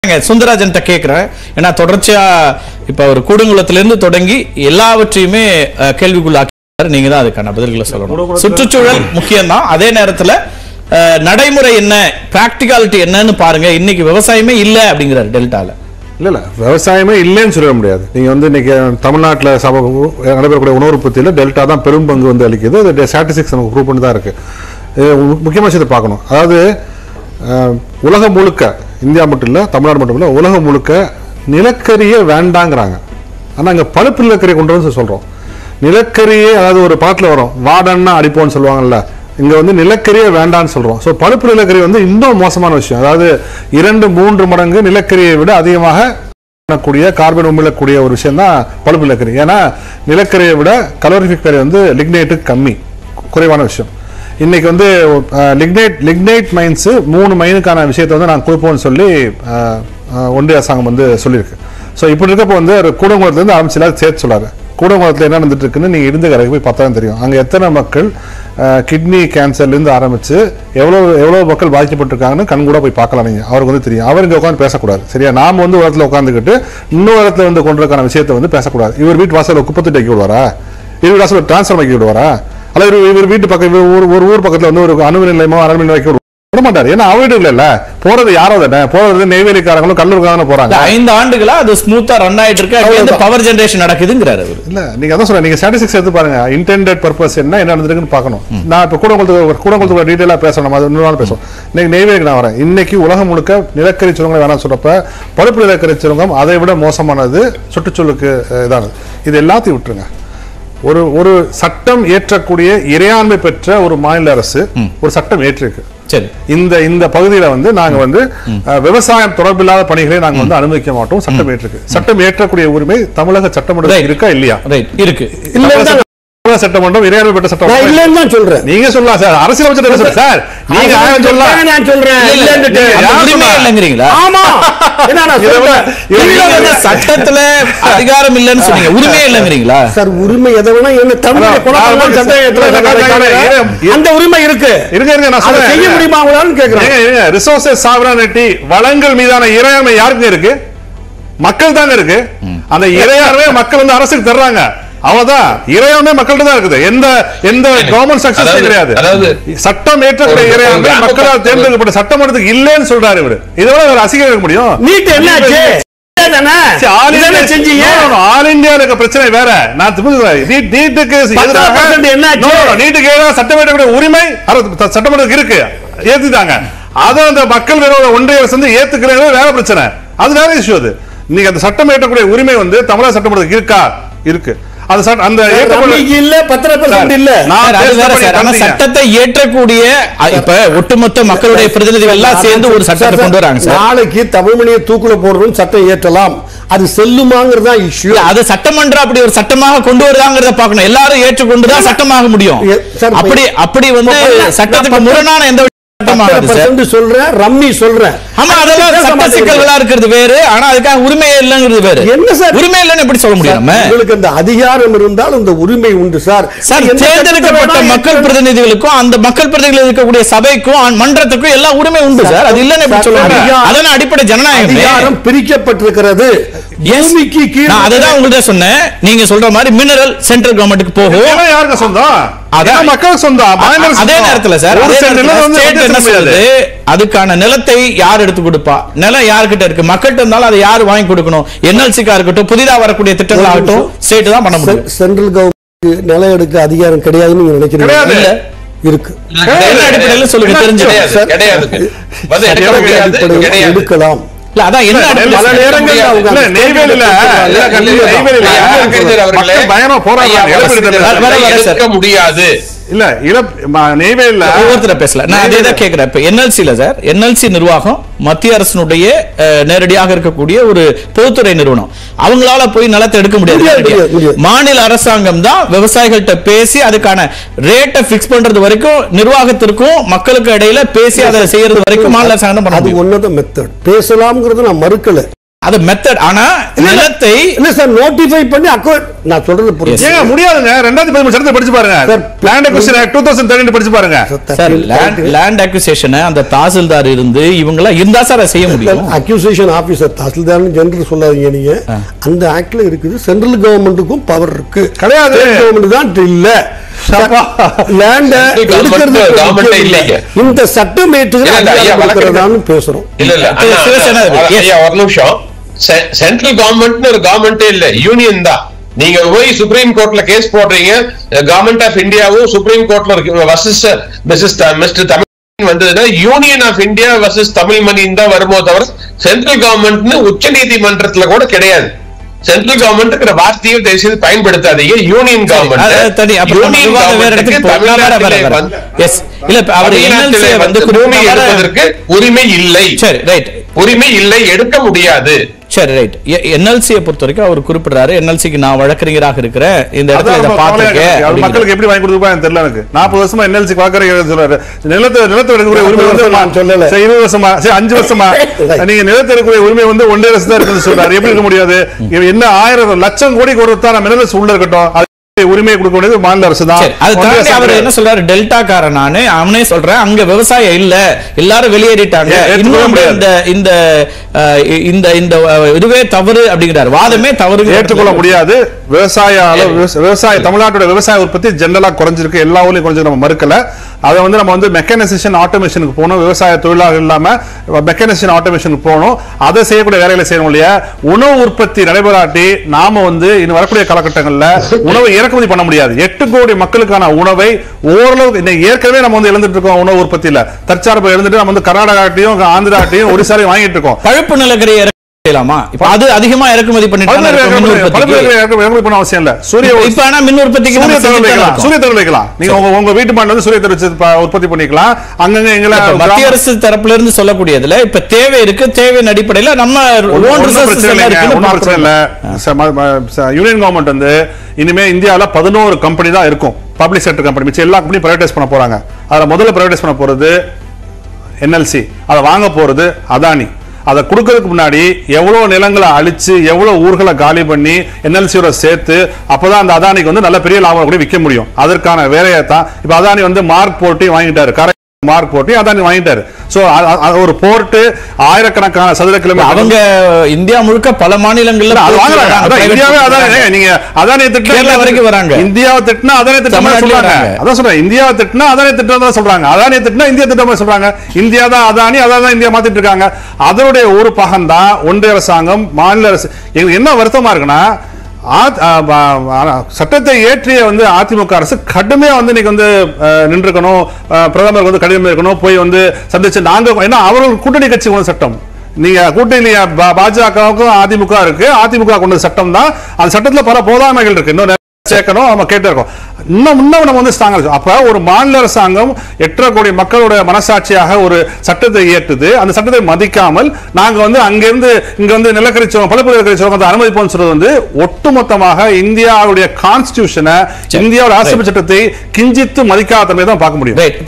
சுந்தராஜன் கேக்குறேன் ஏன்னா தொடர்ச்சியா இப்ப அவர் கூடங்குளத்துல இருந்து தொடங்கி எல்லாவற்றையுமே அஹ், கேள்விக்குள்ளாக்கி நீங்க தான் அதுக்கான பதில்களை சொல்லணும் சுற்றுச்சூழல் முக்கியம்தான் அதே நேரத்துல அஹ், நடைமுறை என்ன பிராக்டிகாலிட்டி என்னன்னு பாருங்க இன்னைக்கு விவசாயமே இல்ல அப்படிங்கிறாரு டெல்டால இல்ல இல்ல விவசாயமே இல்லைன்னு சொல்ல முடியாது நீங்க வந்து இன்னைக்கு தமிழ்நாட்டில் சப நடைபெறக்கூடிய உணவு உற்பத்தியில் டெல்டா தான் பெரும் பங்கு வந்து அளிக்குது அது ஸ்டாட்டிஸ்டிக்ஸ் நமக்கு ப்ரூவ் பண்ணி தான் இருக்கு இது மு- முக்கியமான விஷயத்தை பார்க்கணும் அதாவது அஹ், உலகம் முழுக்க இந்தியா மட்டும் இல்ல தமிழ்நாடு மட்டும் இல்ல உலகம் முழுக்க நிலக்கரியே வேண்டாங்கிறாங்க ஆனா அங்க பழுப்பு நிலக்கரி கொண்டு வந்து சொல்றோம் நிலக்கரியே அதாவது ஒரு பாட்டில் வரும் வாடன்னா அடிப்போம்னு சொல்லுவாங்கல்ல இங்க வந்து நிலக்கரியே வேண்டாம்னு சொல்றோம் ஸோ பழுப்பு நிலக்கரி வந்து இன்னும் மோசமான விஷயம் அதாவது இரண்டு மூன்று மடங்கு நிலக்கரியை விட அதிகமாக பண்ணக்கூடிய கார்பன் உமிழக்கூடிய ஒரு விஷயம் தான் பழுப்பு நிலக்கரி ஏன்னா நிலக்கரியை விட கலோரிஃபிக் கரி வந்து லிக்னேட்டு கம்மி குறைவான விஷயம் இன்னைக்கு வந்து லிக்னைட் லிக்னைட் மைன்ஸ் மூணு மைனுக்கான விஷயத்தை வந்து நாங்கள் கொடுப்போம்னு சொல்லி அஹ், அஹ், ஒன்றிய அரசாங்கம் வந்து சொல்லியிருக்கு ஸோ இப்படி இருக்கப்போ வந்து ஒரு கூடங்குளத்துலேருந்து ஆரம்பிச்சு எல்லாரும் சேர்த்து சொல்லாரு கூடங்குளத்தில் என்ன நடந்துட்டு இருக்குன்னு நீங்கள் இருந்து கரைக்கு போய் பார்த்தா தான் தெரியும் அங்கே எத்தனை மக்கள் கிட்னி கேன்சர்லேருந்து ஆரம்பிச்சு எவ்வளோ எவ்வளோ மக்கள் பாதிக்கப்பட்டிருக்காங்கன்னு கண் கூட போய் பார்க்கலாம் நீங்கள் அவருக்கு வந்து தெரியும் அவர் இங்கே உட்காந்து பேசக்கூடாது சரியா நாம வந்து ஒரு இடத்துல உட்காந்துக்கிட்டு இன்னொரு இடத்துல வந்து கொண்டிருக்கான விஷயத்தை வந்து பேசக்கூடாது இவர் வீட்டு வாசலில் குப்பத்தை வைக்க விடுவாரா இவர் வீட்டு வாசலில் டிரான்ஸ்ஃபர் வைக்க விடுவாரா அல்லது இவர் இவர் வீட்டு பக்கம் இவர் ஒரு ஒரு ஊர் பக்கத்தில் வந்து ஒரு அணுமின் நிலையமோ அரண்மனை நிலையம் வைக்க விடுவாரா? விட மாட்டார் ஏன்னா அவர் வீடு இல்லைல்ல போறது யாரோ தானே போறது நெய்வேலிக்காரங்களும் கல்லூர்காரங்களும் இந்த போறாங்க ஐந்து ஆண்டுகளா அது ஸ்மூத்தா ரன் ஆயிட்டு இருக்கு அங்க பவர் ஜெனரேஷன் நடக்குதுங்கிறாரு அவரு இல்ல நீங்க அதான் சொல்றேன் நீங்க ஸ்டாட்டிஸ்டிக்ஸ் எடுத்து பாருங்க இன்டெண்டட் பர்பஸ் என்ன என்ன நடந்திருக்குன்னு பார்க்கணும் நான் இப்ப கூடங்குளத்துக்கு கூடங்குளத்துக்கு டீடைலா பேசணும் நம்ம அது இன்னொரு நாள் பேசுவோம் இன்னைக்கு நெய்வேலிக்கு நான் வரேன் இன்னைக்கு உலகம் முழுக்க நிலக்கரி சுரங்கங்களை வேணாம் சொல்றப்ப பழுப்பு நிலக்கரி சுரங்கம் அதை விட மோசமானது சுற்றுச்சூழலுக்கு அஹ், இதானது இது எல்லாத்தையும் விட்டுருங்க ஒரு ஒரு சட்டம் ஏற்றக்கூடிய இறையாண்மை பெற்ற ஒரு மாநில அரசு ஒரு சட்டம் ஏற்றிருக்கு சரி இந்த இந்த பகுதியில வந்து நாங்க வந்து அஹ், விவசாயம் தொடர்பில்லாத பணிகளை நாங்க வந்து அனுமதிக்க மாட்டோம் சட்டம் ஏற்றிருக்கு சட்டம் ஏற்றக்கூடிய உரிமை தமிழக சட்டமன்றத்தில் Right. இருக்கா இல்லையா ரைட் இருக்கு தமிழக சட்டமன்றம் இறையாண்மை பெற்ற நான் சட்டம் இல்லைன்னு தான் சொல்றேன் நீங்க சொல்லலாம் சார் அரசியல் அமைச்சர் பேசுறேன் சார் நீங்க ஆயிரம் சொல்லலாம் நான் சொல்றேன் இல்ல, இல்ல, இல்லைன்னுட்டு. அந்த யார் உரிமை சொன்னா? இல்லைங்கிறீங்களா ஆமா என்ன நான் இதை விட- சொல்றேன். இதை நீங்க விட- வந்து சட்டத்துல அதிகாரம் இல்லைன்னு சொன்னீங்க உரிமையே இல்லைங்கிறீங்களா சார் உரிமை எதை வேணா என்ன தமிழை அதான், குழப்பம் நான் சந்தேகம் எத்தனை இல்ல, பேர் இல்ல, இருக்காங்க? இல்ல, அந்த உரிமை இருக்கு இருங்க இருங்க நான் அதை சொல்றேன் செய்ய முடியுமா அவங்களான்னு கேக்குறேன் ரிசோர்சஸ் சாவரானிட்டி வளங்கள் மீதான இறையாண்மை யாருக்கு இருக்கு மக்கள் தாங்க இருக்கு அந்த இறையாண்மை மக்கள் வந்து அரசுக்கு தர்றாங்க அவதான் இறையாண்மை மக்கள்கிட்ட தான் இருக்குது எந்த எந்த கவர்மெண்ட் சக்சஸ் அதாவது- கிடையாது அதாவது சட்டம் ஏற்றக்கூடிய ஒரு- இறையாண்மை ஒரு மக்களால் தேர்ந்தெடுக்கப்பட்ட சட்டமன்றத்துக்கு இல்லைன்னு சொல்றாரு இவரு இதோட வேற அசிங்கம் இருக்க முடியும் நீட் என்னாச்சு தானே ஆல் இதானே இந்தியா செஞ்சீங்க ஆல் இந்தியாவில் இருக்க பிரச்சனை வேற நான் திரும்ப நீட் நீட்டுக்கு பத்தரை percent என்னாச்சு? நீட்டுக்கு எதிராக சட்டமேற்றக்கூடிய உரிமை அரசு- த- சட்டமன்றத்துக்கு இருக்கு ஏத்துட்டாங்க அதை அந்த மக்கள் விரோத ஒன்றிய அரசு வந்து ஏத்துக்கிறது வேற பிரச்சனை அது வேற இஷ்யூ அது நீங்க அந்த சட்டம் ஏற்றக்கூடிய உரிமை வந்து தமிழக சட்டமன்றத்துக்கு இருக்கா இருக்கு அந்த சட்ட- அந்த ஏற்றப்பட்ட- ரம்மிக்கு இல்ல பத்தரை பெர்சென்ட் இல்ல நான் சார், அது வேற பேசுறபடி சார். ஆனா தந்தீங்க. சட்டத்தை ஏற்றக்கூடிய அ, இப்ப ஒட்டுமொத்த மக்களுடைய பிரதிநிதிகள் எல்லாம் சேர்ந்து ஒரு சட்டத்தை கொண்டு வராங்க சார் நாளைக்கு தமிழ்மணியை தூக்குல போடுறோம் சட்டம் ஏற்றலாம் அது செல்லுமாங்கிறது தான் இஷ்யூ இல்ல, அது சட்டமன்றம் அப்படி ஒரு சட்டமாக கொண்டு வருதாங்கிறத பார்க்கணும் எல்லாரும் ஏற்றுக்கொண்டுதான் சட்டமாக முடியும் ஏ, சார், அப்படி அப்படி வந்து இப்ப சட்டத்துக்கு நான் முரணான எந்த சட்டமாகாது சார் சொல்றேன் ரம்மி சொல்றேன் ஆமா அதெல்லாம் பேச சட்ட மாட்டேங்கிறீங்க. சிக்கல்களா இருக்கிறது வேறு ஆனா அதுக்காக உரிமை இல்லைங்கிறது வேறு என்ன சார்? உரிமை இல்லைன்னு எப்படி சொல்ல முடியும் நம்ம உங்களுக்கு அந்த அதிகாரம் இருந்தால் அந்த உரிமை உண்டு சார் சார் எந்த தேர்ந்தெடுக்கப்பட்ட சட்டத்தை மக்கள் வேணா பிரதிநிதிகளுக்கும் அந்த மக்கள் பிரதிநிதிகள் இருக்கக்கூடிய சபைக்கும் அ- மன்றத்துக்கும் எல்லா உரிமை உண்டு சார் அது இல்லைன்னு எப்படி சொல்ல முடியும் அதிகாரம் அதான அடிப்படை ஜனநாயகம் அதிகாரம் பிரிக்கப்பட்டிருக்கிறது பூமிக்கு கீழே நான் அதுதான் உங்கள்ட்ட சொன்னேன் நீங்க சொல்ற மாதிரி மினரல் சென்ட்ரல் கவர்மெண்ட்டுக்கு போகும் நிலம் யாருக்கு சொந்தம் அதான். அதான் மக்களுக்கு சொந்தம் மாநில அதே சொந்தம். நேரத்துல சார் ஒரு அதே சென்ட் நேரத்துல நிலம் வந்து state எப்படி என்ன சொல்ல முடியாது? சொல்லுது அதுக்கான நிலத்தை யார் எடுத்து கொடுப்பா நிலம் யார்கிட்ட இருக்கு மக்கள்கிட்ட இருந்தாலும் அதை யார் வாங்கி கொடுக்கணும் என்எல்சிக்கா இருக்கட்டும் புதிதா வரக்கூடிய திட்டங்கள் ஆகட்டும் ஸ்டேட் தான் பண்ண முடியும் செ- சென்ட்ரல் கவர்மெண்ட் நிலம் எடுக்க அதிகாரம் கிடையாதுன்னு நீங்க நினைக்கிறீங்க கிடையாது. இல்ல. இருக்கு என்ன அடிப்படையில சொல்லுங்க தெரிஞ்சு கிடையாது சார். கிடையாது வந்து எடுக்க கிடையாது. முடியாது அடிப்படையில் கிடையாது எடுக்கலாம் இல்ல அதான் என்ன இல்ல, அடிப்படையில பல சொல்லுங்க? நேரங்கள்ல அவங்க இல்ல, அந்த நெய்வேலியில ஸ்டேட்மெண்ட் இல்ல, கொடுத்திருக்காங்க. நெய்வேலியில ஐயா, அகர்ஜர் அவர்களே, மக்கள் பயங்கரமா போராடுறாங்க. ஐயா, எடப்பாடி வசதி தலைவர். வர, வர, வர, சார். எடுக்க முடியாது இல்ல இழப் ம- நெய்வேலியில ஒவ்வொருத்தர பேசல நான் அதே தான் கேட்கிறேன் இப்ப என்எல்சில சார் என்எல்சி நிர்வாகம் மத்திய அரசினுடைய அஹ், நேரடியாக இருக்கக்கூடிய ஒரு பொதுத்துறை நிறுவனம் அவங்களால போய் நிலத்தை எடுக்க முடியாது முடியாது, நேரடியா. முடியாது, முடியாது. மாநில அரசாங்கம் தான் விவசாயிகள்கிட்ட பேசி அதுக்கான ரேட்டை பிக்ஸ் பண்றது வரைக்கும் நிர்வாகத்திற்கும் மக்களுக்கு இடையில பேசி அதை செய்யறது வரைக்கும் மாநில அரசாங்கம் தான் பண்ண அது முடியும் ஒன்னதான் மெத்தட் பேசலாம்ங்கிறது நான் மறுக்கல அது மெத்தட் ஆனா நிலத்தை இல்ல சார் நோட்டிஃபை பண்ணி அக்கௌண்ட் நான் சொல்றது புரியுது ஏங்க முடியாதுங்க ரெண்டாயிரத்தி பதிமூணு சட்டத்தை படிச்சு பாருங்க sir, land acquisition act two thousand thirteen படிச்சு பாருங்க சார் லேண்ட் லேண்ட் அக்விசேஷன் அந்த தாசில்தார் இருந்து இவங்க எல்லாம் இருந்தா சார் அதை செய்ய முடியும் அக்யூசேஷன் ஆபீசர் தாசில்தார்னு ஜெனரல் சொல்லாதீங்க நீங்க அந்த ஆக்ட்ல இருக்குது சென்ட்ரல் கவர்மெண்ட்டுக்கும் பவர் இருக்கு கிடையாது. கவர்மெண்ட் தான் இல்ல சப்பா. லேண்ட Central government- government இல்லைங்க. இந்த சட்டம் ஏற்றுகிற இல்ல, இல்ல, ஐயா, அதிகாரம் வழக்கு இருக்கிறதான்னு பேசுறோம் இல்ல இல்ல திரு அண்ணா, சிவசேனாதிபதி, அண்ணா, yes. ஐயா ஒரு நிமிஷம் சென்ட்ரல் கவர்மெண்ட்னு ஒரு கவர்மெண்டே இல்ல யூனியன் தான் நீங்க போய் சுப்ரீம் கோர்ட்ல கேஸ் போடுறீங்க கவர்மெண்ட் ஆஃப் இந்தியாவும் சுப்ரீம் கோர்ட்ல இருக்கு வர்சஸ் மிஸ்ஸஸ் மிஸ்டர் தமிழ் வந்ததுன்னா Union of India versus Tamil மணின்னு தான் வருமோ தவிர சென்ட்ரல் கவர்மெண்ட்னு உச்ச நீதிமன்றத்துல கூட கிடையாது சென்ட்ரல் கவர்மெண்ட்ங்கிற வார்த்தையை தயவு செய்து பயன்படுத்தாதீங்க யூனியன் அது தனி கவர்மெண்ட் அப்புறம் நம்ம யூனியன் விவாதம் வேற இடத்துக்கு போகலாம். வேற, வேற, தமிழ்நாட்டிலே வேற. வந்து Yes. இல்ல இப்ப அவர் தமிழ்நாட்டிலே NLC வந்து வந்து பூமி குறிப்பிட்ட எடுப்பதற்கு உரிமை இல்லை சரி ரைட் உரிமை இல்லை எடுக்க முடியாது சரி ரைட் என்எல்சியை பொறுத்த வரைக்கும் அவர் குறிப்பிடுறாரு என்எல்சிக்கு நான் வழக்கறிஞராக இருக்கிறேன் இந்த இடத்துல அதான் இதை நம்ம கவலையா இருக்கு. அது பார்த்திருக்கேன் மக்களுக்கு எப்படி வாங்கி கொடுப்பா எனக்கு தெரியல எனக்கு நாற்பது வருஷமா என்எல்சி வாக்குற சொல்றாரு நிலத்தை நிலத்தை எடுக்கக்கூடிய உரிமை வந்து நான் சொல்லல. சரி, இருபது வருஷமா சரி அஞ்சு வருஷமா நீங்க நிலத்தை எடுக்கக்கூடிய உரிமை வந்து ஒன்றே வருஷம் தான் இருக்குன்னு சொல்றாரு எப்படி இருக்க முடியாது இவன் என்ன ஆயிரம் லட்சம் கோடி கொடுத்தா மினரல்ஸ் உள்ள இருக்கட்டும் அது உரிமையை கொடுக்க வேண்டியது மாநில அரசு தான் சரி அது ஒன்றிய தாண்டி அரசு அவர் கிடையாது. என்ன சொல்றாரு டெல்டாக்காரன் நானு அவனே சொல்றேன் அங்க விவசாயம் இல்ல எல்லாரும் வெளியேறிட்டாங்க ஏ- ஏத்துக்கவே இன்னும் முடியாது. இந்த இந்த அஹ், இந்த இந்த அஹ், இதுவே தவறு அப்படிங்கிறார் வாதமே தவறு ஏற்றுக்கொள்ள முடியாது விவசாய அளவு விவசா- விவசாய தமிழ்நாட்டோட விவசாய உற்பத்தி ஜெனரலா குறைஞ்சிருக்கு எல்லா ஊர்லயும் குறைஞ்சு நம்ம மறுக்கல அதை வந்து நம்ம வந்து மெக்கானைசேஷன் ஆட்டோமேஷனுக்கு போகணும் விவசாய தொழிலாளர் இல்லாம மெக்கானைசேஷன் ஆட்டோமேஷனுக்கு போகணும் அதை செய்யக்கூடிய வேலைகளை செய்யணும் இல்லையா உணவு உற்பத்தி நடைபெறாட்டி நாம வந்து இன்னும் வரக்கூடிய காலகட்டங்கள்ல உணவை இறக்குமதி பண்ண முடியாது எட்டு கோடி மக்களுக்கான உணவை ஓரளவுக்கு இன்னைக்கு ஏற்கனவே நம்ம வந்து இழந்துட்டு இருக்கோம் உணவு உற்பத்தியில தற்சார்பு இழந்துட்டு நம்ம வந்து கர்நாடகாட்டையும் ஆந்திராட்டையும் ஒடிசாலையும் வாங்கிட்டு இருக்கோம் பழுப்பு நிலக்கரி இறக்குமதி செய்யலாமா இப்ப அது அதிகமா இறக்குமதி பண்ணிட்டு பல பேர் மின் இறக்குமதி- பல பேர் உற்பத்திக்கு இறக்குமதி இறக்குமதி பண்ண அவசியம் இல்ல சூரிய இப்ப ஆனா மின் உற்பத்திக்கு சூரிய நம்ம தகவல் செஞ்சுட்டு வைக்கலாம் இருக்கோம். சூரிய தகவல் வைக்கலாம் நீங்க உங்க உங்க வீட்டு மாடல வந்து சூரிய தகவல் வச்சு ப- உற்பத்தி பண்ணிக்கலாம் அங்கங்க எங்களை இப்ப மத்திய அரசு தரப்புல இருந்து சொல்லக்கூடியதுல இப்ப தேவை இருக்கு தேவையின் அடிப்படையில நம்ம ஒண்ணும் own resources பிரச்சனை எல்லாம் இல்லைங்க, இருக்குன்னு ஒண்ணும் பிரச்சனை இல்ல பார்க்கிறோம். ச- ம- ம- ச- யூனியன் கவர்மெண்ட் வந்து இனிமே இந்தியாவுல பதினோரு கம்பெனி தான் இருக்கும் பப்ளிக் செக்டர் கம்பெனி மிச்சம் எல்லா கம்பெனியும் பிரைவேடைஸ் பண்ண போறாங்க அதுல முதல்ல பிரைவேடைஸ் பண்ண போறது என்எல்சி அதை வாங்க போறது அதானி அதை கொடுக்கறதுக்கு முன்னாடி எவ்வளவு நிலங்களை அழிச்சு எவ்வளவு ஊர்களை காலி பண்ணி என்எல்சியோட சேர்த்து அப்பதான் அந்த அதானிக்கு வந்து நல்ல பெரிய லாபம் கூட விற்க முடியும் அதற்கான வேலையை தான் இப்ப அதானி வந்து மார்க் போட்டு வாங்கிட்டாரு கரை மார்க் போட்டு அதானி வாங்கிட்டாரு சோ ஒரு போர்ட்டு ஆயிரக்கணக்கான சதுர கிலோமீட்டர் அவங்க இந்தியா முழுக்க பல மாநிலங்கள்ல அது வாங்குறாங்க போட்டு அதான் private இந்தியாவே அதான் கொடுக்குறாங்க. ஏங்க, நீங்க அதானி திட்டம் கேரளா வரைக்கும் வராங்க. இந்தியாவை திட்டினா அதானி திட்டம் தமிழ்நாட்டுல சொல்றாங்க வராங்க. அதான் சொல்றேன் இந்தியாவை திட்டினா அதானி திட்டம் தான் சொல்றாங்க அதானி திட்டினா இந்தியா திட்டம் தான் சொல்றாங்க இந்தியா தான் அதானி அதான் தான் இந்தியா மாத்திட்டு இருக்காங்க அதனுடைய ஒரு பாகம் தான் ஒன்றிய அரசாங்கம் மாநில அரசு எங்களுக்கு என்ன வருத்தமா இருக்குன்னா ஆ- ஆ, ப- ஆ, சட்டத்தை இயற்றிய வந்து அதிமுக அரசு கடுமையா வந்து இன்னைக்கு வந்து அஹ், நின்றுக்கணும் அஹ், பிரதமர் வந்து கடிதம் இருக்கணும் போய் வந்து சந்திச்சு நாங்க ஏன்னா அவர்கள் கூட்டணி கட்சி கொண்ட சட்டம் நீங்க கூட்டணி பா- பாஜகவுக்கும் அதிமுக இருக்கு அதிமுக கொண்ட சட்டம் தான் அந்த சட்டத்துல பல போதாமைகள் இருக்கு இன்னும் நிறைய சேர்க்கணும் நம்ம கேட்டு இருக்கோம் இன்னும் இன்னும் நம்ம வந்து ஸ்ட்ராங்கா இருக்கோம். அப்ப ஒரு மாநில அரசாங்கம் எட்டரை கோடி மக்களோட மனசாட்சியாக ஒரு சட்டத்தை இயற்றுது அந்த சட்டத்தை மதிக்காமல் நாங்க வந்து அங்கிருந்து இங்க வந்து நிலக்கரி சுரங்கம் பழுப்பு நிலக்கரி சுரங்கத்தை அனுமதிப்போம் சொல்றது வந்து ஒட்டுமொத்தமாக இந்தியாவுடைய கான்ஸ்டியூஷனை இந்தியாவோட அரசியல் சட்டத்தை கிஞ்சித்து மதிக்காத தன்மை தான் பார்க்க முடியும் Right.